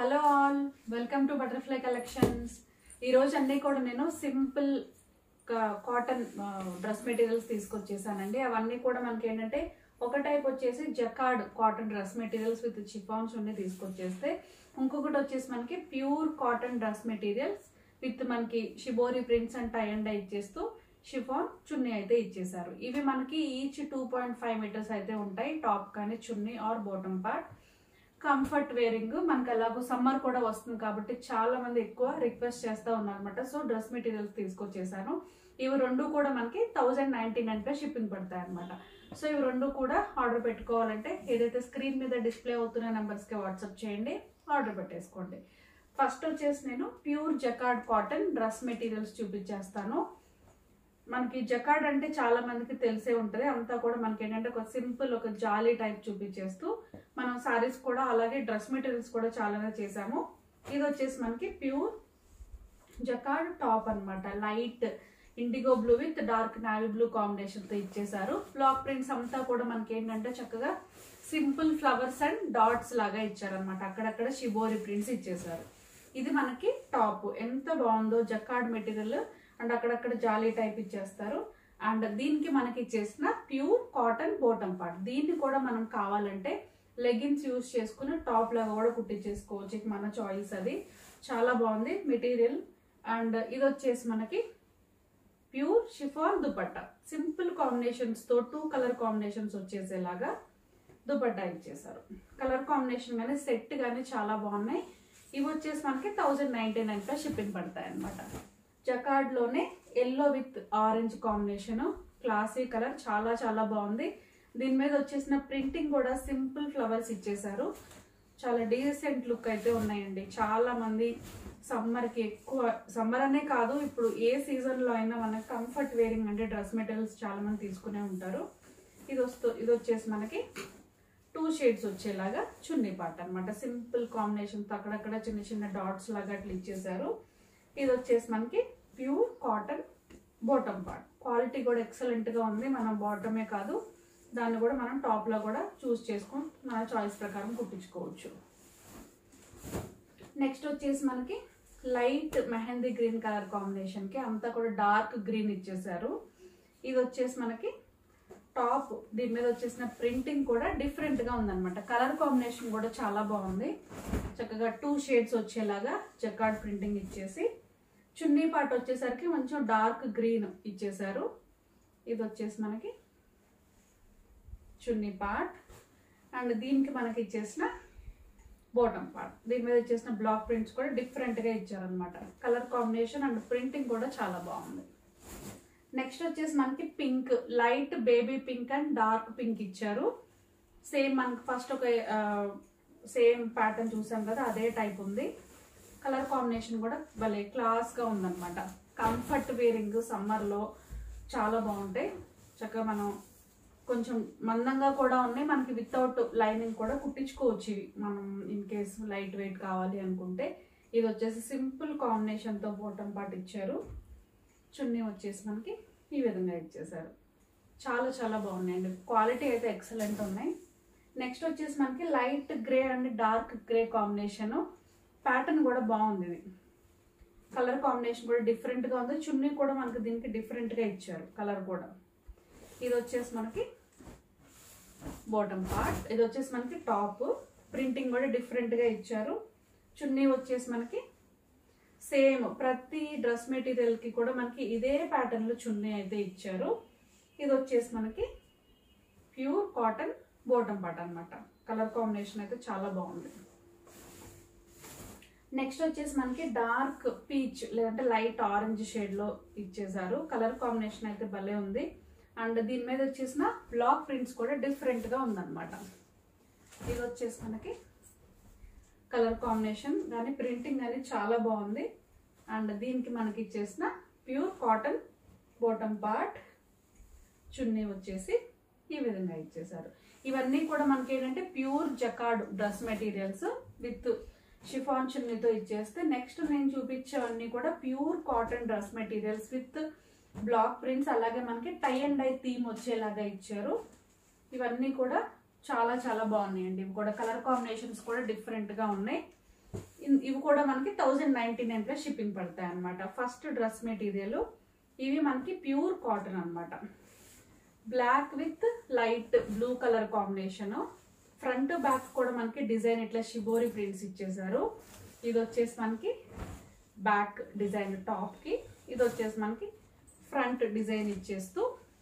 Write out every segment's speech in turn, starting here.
hello all welcome to butterfly collections ఈ రోజు అన్ని కూడా నేను సింపుల్ కాటన్ డ్రెస్ మెటీరియల్స్ తీసుకొచ్చేసానండి అవన్నీ కూడా మనకి ఏంటంటే ఒక టైప్ వచ్చేసి jacquard cotton dress materials with chiffons అన్ని తీసుకొచ్చేస్తే ఇంకొకటి వచ్చేసి మనకి pure cotton dress materials with మనకి shibori prints and tie and ఇచ్చేస్తూ షిఫాన్ చున్నీ అయితే ఇచ్చేసారు ఇవి మనకి each two point five metres అయితే ఉంటాయి టాప్ కానీ chunni or bottom part comfort wearing మనకి అలాగో సమ్మర్ కూడా వస్తుంది కాబట్టి చాలా మంది ఎక్కువ రిక్వెస్ట్ చేస్తూ ఉన్నారనమాట సో డ్రెస్ మెటీరియల్స్ తీసుకొచ్చేసాను ఇవి రెండు కూడా మనకి థౌజండ్ నైన్టీ నైన్ పై షిప్పింగ్ పడతాయి అనమాట సో ఇవి రెండు కూడా ఆర్డర్ పెట్టుకోవాలంటే ఏదైతే స్క్రీన్ మీద డిస్ప్లే అవుతున్న నెంబర్స్కి వాట్సాప్ చేయండి ఆర్డర్ పెట్టేసుకోండి ఫస్ట్ వచ్చేసి నేను pure jacquard cotton dress materials చూపించేస్తాను మనకి జకార్డ్ అంటే చాలా మందికి తెలిసే ఉంటది అంతా కూడా మనకి ఏంటంటే ఒక సింపుల్ ఒక జాలీ టైప్ చూపించేస్తూ మనం సారీస్ కూడా అలాగే డ్రెస్ మెటీరియల్స్ కూడా చాలానే చేసాము ఇది వచ్చేసి మనకి ప్యూర్ జకార్డ్ టాప్ అన్నమాట light indigo blue with dark navy blue combination తో ఇచ్చేసారు బ్లాక్ ప్రింట్స్ అంతా కూడా మనకి ఏంటంటే చక్కగా సింపుల్ ఫ్లవర్స్ అండ్ డాట్స్ లాగా ఇచ్చారనమాట అక్కడక్కడ షిబోరి ప్రింట్స్ ఇచ్చేసారు ఇది మనకి టాప్ ఎంత బాగుందో జకార్డ్ మెటీరియల్ అండ్ అక్కడక్కడ జాలీ టైప్ ఇచ్చేస్తారు అండ్ దీనికి మనకి ఇచ్చేసిన ప్యూర్ కాటన్ బోటమ్ పార్ట్ దీన్ని కూడా మనం కావాలంటే లెగిన్స్ యూస్ చేసుకుని టాప్ లాగా కూడా కుట్టించేసుకోవచ్చు ఇక మన చాయిస్ అది చాలా బాగుంది మెటీరియల్ అండ్ ఇది వచ్చేసి మనకి pure chiffon dupatta simple combinations తో టూ కలర్ కాంబినేషన్స్ వచ్చేసేలాగా దుపట్టా ఇచ్చేసారు కలర్ కాంబినేషన్ కానీ సెట్ కానీ చాలా బాగున్నాయి ఇవి వచ్చేసి మనకి థౌజండ్ నైన్టీ నైన్ పై షిప్పింగ్ పడతాయి అనమాట జకార్డ్ లోనే yellow with orange combination classy colour చాలా చాలా బాగుంది దీని మీద వచ్చేసిన ప్రింటింగ్ కూడా సింపుల్ ఫ్లవర్స్ ఇచ్చేసారు చాలా డీసెంట్ లుక్ అయితే ఉన్నాయండి చాలా మంది సమ్మర్ కి ఎక్కువ సమ్మర్ అనే కాదు ఇప్పుడు ఏ సీజన్ లో అయినా మనకి కంఫర్ట్ వేరింగ్ అంటే డ్రెస్ మెటీరియల్స్ చాలా మంది తీసుకునే ఉంటారు ఇది వస్తూ ఇది వచ్చేసి మనకి టూ షేడ్స్ వచ్చేలాగా చున్నీ పార్ట్ అనమాట సింపుల్ కాంబినేషన్ అక్కడక్కడ చిన్న చిన్న డాట్స్ లాగా అట్లా ఇచ్చేసారు ఇది వచ్చేసి మనకి pure cotton bottom part quality కూడా ఎక్సలెంట్ గా ఉంది మనం బాటమే కాదు దాన్ని కూడా మనం టాప్ లో కూడా చూస్ చేసుకొని మన చాయిస్ ప్రకారం కుట్టించుకోవచ్చు నెక్స్ట్ వచ్చేసి మనకి light mehndi green colour combination కి అంతా కూడా డార్క్ గ్రీన్ ఇచ్చేసారు ఇది వచ్చేసి మనకి టాప్ దీని మీద వచ్చేసిన ప్రింటింగ్ కూడా డిఫరెంట్ గా ఉందన్నమాట కలర్ కాంబినేషన్ కూడా చాలా బాగుంది చక్కగా టూ షేడ్స్ వచ్చేలాగా జకార్డ్ ప్రింటింగ్ ఇచ్చేసి చున్నీ పార్ట్ వచ్చేసరికి కొంచెం డార్క్ గ్రీన్ ఇచ్చేసారు ఇది వచ్చేసి మనకి చున్నీ పార్ట్ అండ్ దీనికి మనకి ఇచ్చేసిన బాటమ్ పార్ట్ దీని మీద ఇచ్చేసిన బ్లాక్ ప్రింట్స్ కూడా డిఫరెంట్ గా ఇచ్చారనమాట కలర్ కాంబినేషన్ అండ్ ప్రింటింగ్ కూడా చాలా బాగుంది నెక్స్ట్ వచ్చేసి మనకి pink light baby pink and dark pink ఇచ్చారు సేమ్ మనకి ఫస్ట్ ఒక సేమ్ ప్యాటర్న్ చూసాం కదా అదే టైప్ ఉంది కలర్ కాంబినేషన్ కూడా భలే క్లాస్ గా ఉందన్నమాట కంఫర్ట్ వేరింగ్ సమ్మర్ లో చాలా బాగుంటాయి చక్కగా మనం కొంచెం మందంగా కూడా ఉన్నాయి మనకి వితౌట్ లైనింగ్ కూడా కుట్టించుకోవచ్చు ఇవి మనం ఇన్ కేస్ లైట్ వెయిట్ కావాలి అనుకుంటే ఇది వచ్చేసి సింపుల్ కాంబినేషన్ తో బాటమ్ పార్ట్ ఇచ్చారు చున్నీ వచ్చేసి మనకి ఈ విధంగా ఇచ్చేసారు చాలా చాలా బాగున్నాయండి క్వాలిటీ అయితే ఎక్సలెంట్ ఉన్నాయి నెక్స్ట్ వచ్చేసి మనకి light grey and dark grey combination pattern కూడా బాగుంది ఇది కలర్ కాంబినేషన్ కూడా డిఫరెంట్ గా ఉంది చున్నీ కూడా మనకి దీనికి డిఫరెంట్ గా ఇచ్చారు కలర్ కూడా ఇది వచ్చేసి మనకి బాటమ్ పార్ట్ ఇది వచ్చేసి మనకి టాప్ ప్రింటింగ్ కూడా డిఫరెంట్ గా ఇచ్చారు చున్నీ వచ్చేసి మనకి సేమ్ ప్రతి డ్రెస్ మెటీరియల్ కి కూడా మనకి ఇదే ప్యాటర్న్ లో చున్నీ అయితే ఇచ్చారు ఇది వచ్చేసి మనకి ప్యూర్ కాటన్ బాటమ్ పార్ట్ అన్నమాట కలర్ కాంబినేషన్ అయితే చాలా బాగుంది నెక్స్ట్ వచ్చేసి మనకి డార్క్ పీచ్ లేదంటే లైట్ ఆరెంజ్ షేడ్ లో ఇచ్చేసారు కలర్ కాంబినేషన్ అయితే భలే ఉంది అండ్ దీని మీద వచ్చేసిన బ్లాక్ ప్రింట్స్ కూడా డిఫరెంట్ గా ఉందన్నమాట ఇది వచ్చేసి మనకి కలర్ కాంబినేషన్ కానీ ప్రింటింగ్ కానీ చాలా బాగుంది అండ్ దీనికి మనకి ఇచ్చేసిన pure cotton bottom part chunni వచ్చేసి ఈ విధంగా ఇచ్చేసారు ఇవన్నీ కూడా మనకి ఏంటంటే pure jacquard dress materials with chiffon చున్నీతో ఇచ్చేస్తే నెక్స్ట్ నేను చూపించేవన్నీ కూడా pure cotton dress materials with block prints అలాగే మనకి టై అండ్ డై థీమ్ వచ్చేలాగా ఇచ్చారు ఇవన్నీ కూడా చాలా చాలా బాగున్నాయండి ఇవి కూడా కలర్ కాంబినేషన్స్ కూడా డిఫరెంట్ గా ఉన్నాయి ఇన్- ఇవి కూడా మనకి thousand ninety nine plus shipping పడతాయి అనమాట ఫస్ట్ డ్రెస్ మెటీరియల్ ఇవి మనకి ప్యూర్ కాటన్ అన్నమాట black with light blue colour combination front back కూడా మనకి డిజైన్ ఇట్లా షిబోరి ప్రింట్స్ ఇచ్చేసారు ఇది వచ్చేసి మనకి బ్యాక్ డిజైన్ టాప్ కి ఇది వచ్చేసి మనకి ఫ్రంట్ డిజైన్ ఇచ్చేస్తూ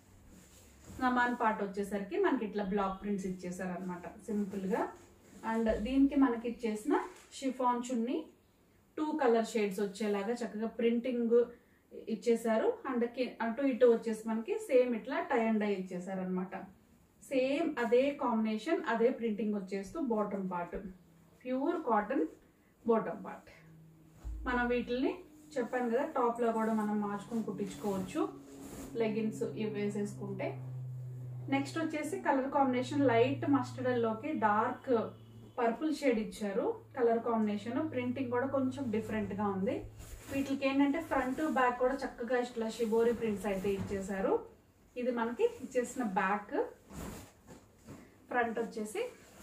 నమాన్ పార్ట్ వచ్చేసరికి మనకి ఇట్లా బ్లాక్ ప్రింట్స్ ఇచ్చేసారు అనమాట సింపుల్ గా అండ్ దీనికి మనకి ఇచ్చేసిన chiffon chunni two colour shades వచ్చేలాగా చక్కగా ప్రింటింగ్ ఇచ్చేసారు అండ్ కి- అటు ఇటు వచ్చేసి మనకి సేమ్ ఇట్లా టై అండ్ డై ఇచ్చేసారు అనమాట సేమ్ అదే కాంబినేషన్ అదే ప్రింటింగ్ వచ్చేస్తూ bottom part pure cotton bottom part మనం వీటిని చెప్పాను కదా టాప్ లో కూడా మనం మార్చుకొని కుట్టించుకోవచ్చు లెగిన్స్ ఇవి వేసేసుకుంటే నెక్స్ట్ వచ్చేసి కలర్ కాంబినేషన్ లైట్ మస్టర్డ్ లోకి డార్క్ పర్పుల్ షేడ్ ఇచ్చారు కలర్ కాంబినేషన్ ప్రింటింగ్ కూడా కొంచెం డిఫరెంట్ గా ఉంది వీటికి ఏంటంటే ఫ్రంట్ బ్యాక్ కూడా చక్కగా ఇట్లా షిబోరి ప్రింట్స్ అయితే ఇచ్చేసారు ఇది మనకి ఇచ్చేసిన బ్యాక్ ఫ్రంట్ వచ్చేసి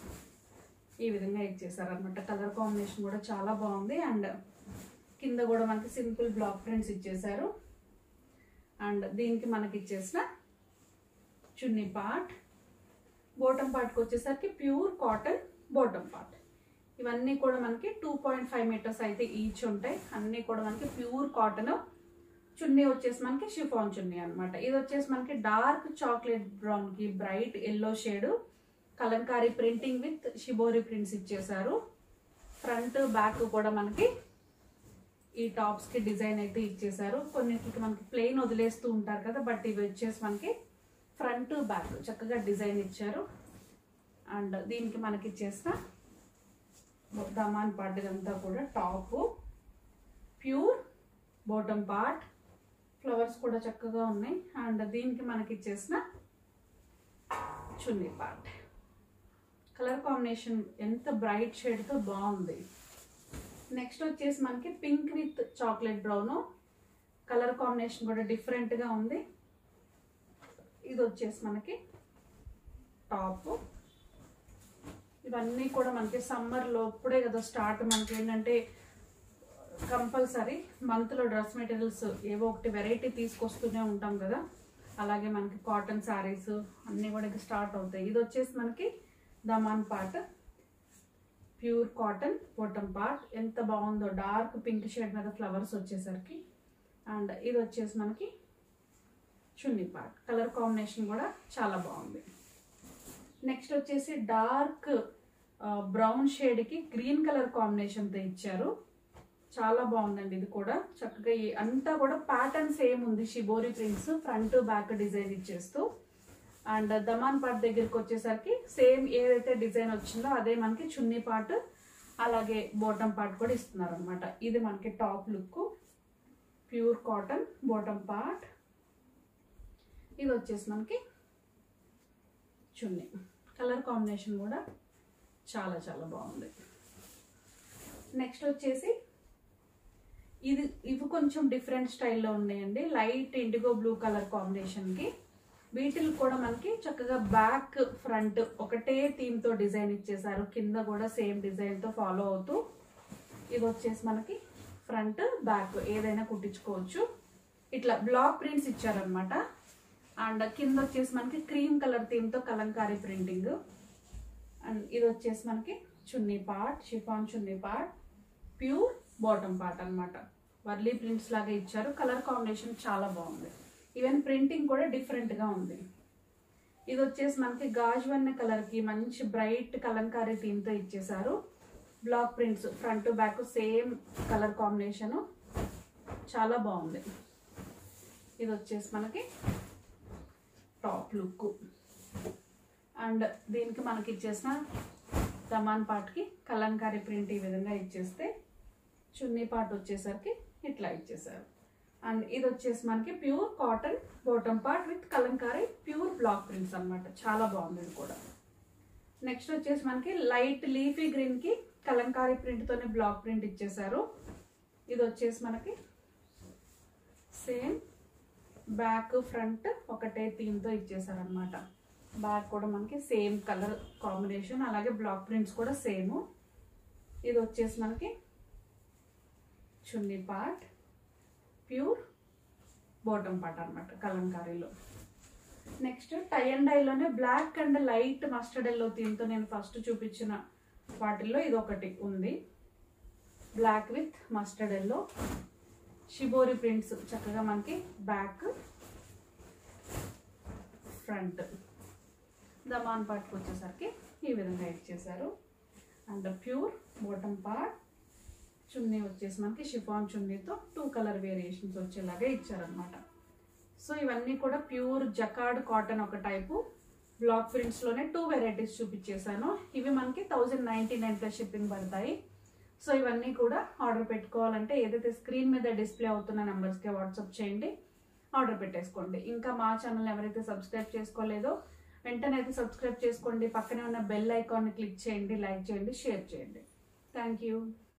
ఈ విధంగా ఇచ్చేసారు అనమాట కలర్ కాంబినేషన్ కూడా చాలా బాగుంది అండ్ కింద కూడా మనకి సింపుల్ బ్లాక్ ప్రింట్స్ ఇచ్చేసారు అండ్ దీనికి మనకి ఇచ్చేసిన చున్నీ పార్ట్ బోటమ్ పార్ట్కి వచ్చేసరికి ప్యూర్ కాటన్ బోటమ్ పార్ట్ ఇవన్నీ కూడా మనకి టూ పాయింట్ ఫైవ్ మీటర్స్ అయితే ఈచ్ ఉంటాయి అన్నీ కూడా మనకి ప్యూర్ కాటన్ చున్నీ వచ్చేసి మనకి షిఫాన్ చున్నీ అన్నమాట ఇది వచ్చేసి మనకి డార్క్ చాక్లెట్ బ్రౌన్ కి bright yellow shade Kalamkari printing with shibori prints ఇచ్చేసారు ఫ్రంట్ బ్యాక్ కూడా మనకి ఈ టాప్స్ కి డిజైన్ అయితే ఇచ్చేసారు కొన్నిటికి మనకి ప్లెయిన్ వదిలేస్తూ ఉంటారు కదా బట్ ఇవి వచ్చేసి మనకి ఫ్రంట్ బ్యాక్ చక్కగా డిజైన్ ఇచ్చారు అండ్ దీనికి మనకి ఇచ్చేసిన దమాన్ పార్ట్ ఇదంతా కూడా top pure bottom part flowers కూడా చక్కగా ఉన్నాయి అండ్ దీనికి మనకి ఇచ్చేసిన చున్నీ పార్ట్ కలర్ కాంబినేషన్ ఎంత బ్రైట్ షేడ్తో బాగుంది నెక్స్ట్ వచ్చేసి మనకి pink with chocolate brown colour combination కూడా డిఫరెంట్గా ఉంది ఇది వచ్చేసి మనకి టాప్ ఇవన్నీ కూడా మనకి సమ్మర్లో ఇప్పుడే కదా స్టార్ట్ మనకి ఏంటంటే కంపల్సరీ మంత్లో డ్రెస్ మెటీరియల్స్ ఏవో ఒకటి వెరైటీ తీసుకొస్తూనే ఉంటాం కదా అలాగే మనకి కాటన్ శారీస్ అన్నీ కూడా ఇక స్టార్ట్ అవుతాయి ఇది వచ్చేసి మనకి daman part pure cotton bottom part ఎంత బాగుందో డార్క్ పింక్ షేడ్ మీద ఫ్లవర్స్ వచ్చేసరికి అండ్ ఇది వచ్చేసి మనకి చున్నీ పార్ట్ కలర్ కాంబినేషన్ కూడా చాలా బాగుంది నెక్స్ట్ వచ్చేసి డార్క్ బ్రౌన్ షేడ్కి గ్రీన్ కలర్ కాంబినేషన్తో ఇచ్చారు చాలా బాగుందండి ఇది కూడా చక్కగా ఈ- అంతా కూడా ప్యాటర్న్ సేమ్ ఉంది shibori prints front back design ఇచ్చేస్తూ అండ్ దమాన్ పార్ట్ దగ్గరికి వచ్చేసరికి సేమ్ ఏదైతే డిజైన్ వచ్చిందో అదే మనకి చున్నీ పార్ట్ అలాగే బాటమ్ పార్ట్ కూడా ఇస్తున్నారు అనమాట ఇది మనకి top look pure cotton bottom part ఇది వచ్చేసి మనకి చున్నీ కలర్ కాంబినేషన్ కూడా చాలా చాలా బాగుంది నెక్స్ట్ వచ్చేసి ఇది ఇవి కొంచెం డిఫరెంట్ స్టైల్లో ఉన్నాయండి లైట్ ఇండిగో బ్లూ కలర్ కాంబినేషన్కి వీటికి కూడా మనకి చక్కగా బ్యాక్ ఫ్రంట్ ఒకటే థీమ్తో డిజైన్ ఇచ్చేసారు కింద కూడా సేమ్ డిజైన్తో ఫాలో అవుతూ ఇది వచ్చేసి మనకి ఫ్రంట్ బ్యాక్ ఏదైనా కుట్టించుకోవచ్చు ఇట్లా బ్లాక్ ప్రింట్స్ ఇచ్చారనమాట అండ్ కింద వచ్చేసి మనకి క్రీమ్ కలర్ థీమ్తో కలంకారీ ప్రింటింగ్ అండ్ ఇది వచ్చేసి మనకి chunni part chiffon chunni part pure bottom part అన్నమాట వర్లీ ప్రింట్స్ లాగా ఇచ్చారు కలర్ కాంబినేషన్ చాలా బాగుంది ఈవెన్ ప్రింటింగ్ కూడా డిఫరెంట్గా ఉంది ఇది వచ్చేసి మనకి గాజువన్న కలర్కి మంచి బ్రైట్ కలంకారీ థీమ్తో ఇచ్చేసారు block prints front back same colour combination చాలా బాగుంది ఇది వచ్చేసి మనకి టాప్ లుక్ అండ్ దీనికి మనకి ఇచ్చేసిన దమాన్ పార్ట్కి కలంకారీ ప్రింట్ ఈ విధంగా ఇచ్చేస్తే చున్నీ పార్ట్ వచ్చేసరికి ఇట్లా ఇచ్చేసారు అండ్ ఇది వచ్చేసి మనకి pure cotton bottom part with Kalamkari pure block prints అన్నమాట చాలా బాగుంది ఇది కూడా నెక్స్ట్ వచ్చేసి మనకి లైట్ లీఫీ గ్రీన్ కి కలంకారీ ప్రింట్ తోనే బ్లాక్ ప్రింట్ ఇచ్చేసారు ఇది వచ్చేసి మనకి సేమ్ బ్యాక్ ఫ్రంట్ ఒకటే థీమ్ తో ఇచ్చేసారు అనమాట బ్యాక్ కూడా మనకి సేమ్ కలర్ కాంబినేషన్ అలాగే బ్లాక్ ప్రింట్స్ కూడా సేమ్ ఇది వచ్చేసి మనకి chunni part pure bottom part అనమాట కలంకారీలో నెక్స్ట్ టై అండ్ డైలోనే black and light mustard yellow థీమ్తో నేను ఫస్ట్ చూపించిన వాటిల్లో ఇది ఒకటి ఉంది black with mustard yellow shibori prints చక్కగా మనకి బ్యాక్ ఫ్రంట్ దమాన్ పార్ట్కి వచ్చేసరికి ఈ విధంగా ఇచ్చేసారు and pure bottom part chunni వచ్చేసి మనకి షిఫాన్ చున్నీతో టూ కలర్ వేరియేషన్స్ వచ్చేలాగా ఇచ్చారనమాట సో ఇవన్నీ కూడా ప్యూర్ జకార్డ్ కాటన్ ఒక టైపు బ్లాక్ ప్రింట్స్లోనే టూ వెరైటీస్ చూపించేశాను ఇవి మనకి thousand ninety nine plus shipping పడతాయి సో ఇవన్నీ కూడా ఆర్డర్ పెట్టుకోవాలంటే ఏదైతే స్క్రీన్ మీద డిస్ప్లే అవుతున్న నెంబర్స్కి వాట్సాప్ చేయండి ఆర్డర్ పెట్టేసుకోండి ఇంకా మా ఛానల్ ఎవరైతే సబ్స్క్రైబ్ చేసుకోలేదో వెంటనే అయితే సబ్స్క్రైబ్ చేసుకోండి పక్కనే ఉన్న బెల్ ఐకాన్ని క్లిక్ చేయండి లైక్ చేయండి షేర్ చేయండి థ్యాంక్ యూ